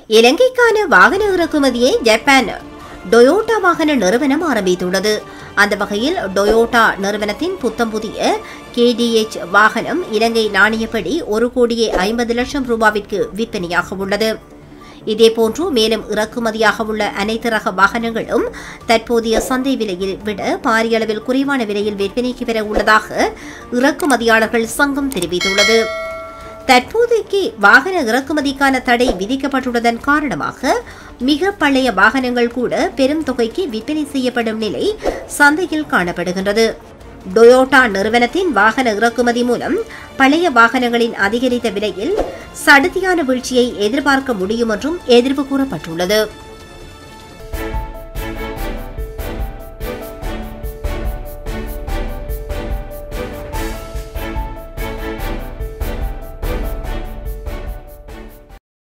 இலங்கைக்கான வாகன இறக்குமதியை ஜப்பான் டொயோட்டா வாகன நிறுவனம் ஆரம்பித்துள்ளது அந்த வகையில் டொயோட்டா நிறுவனத்தின் புத்தம் புதிய கேடிஎச் வாகனம் இலங்கை நாணயப்படி ஒரு கோடியே ஐம்பது லட்சம் ரூபாவிற்கு விற்பனையாக உள்ளது இதேபோன்று மேலும் இறக்குமதியாக உள்ள அனைத்து ரக வாகனங்களும் தற்போதைய சந்தை விலையில் விட பாரிய அளவில் குறைவான விலையில் விற்பனைக்கு பெற உள்ளதாக இறக்குமதியாளர்கள் சங்கம் தெரிவித்துள்ளது தற்போதைக்கு வாகன இறக்குமதிக்கான தடை விதிக்கப்பட்டுள்ளதன் காரணமாக மிக பழைய வாகனங்கள் கூட பெரும் தொகைக்கு விற்பனை செய்யப்படும் நிலை சந்தையில் காணப்படுகின்றது டொயோட்டா நிறுவனத்தின் வாகன இறக்குமதி மூலம் பழைய வாகனங்களின் அதிகரித்த விலையில் சடுதியான வீழ்ச்சியை எதிர்பார்க்க முடியும் என்றும் எதிர்ப்பு கூறப்பட்டுள்ளது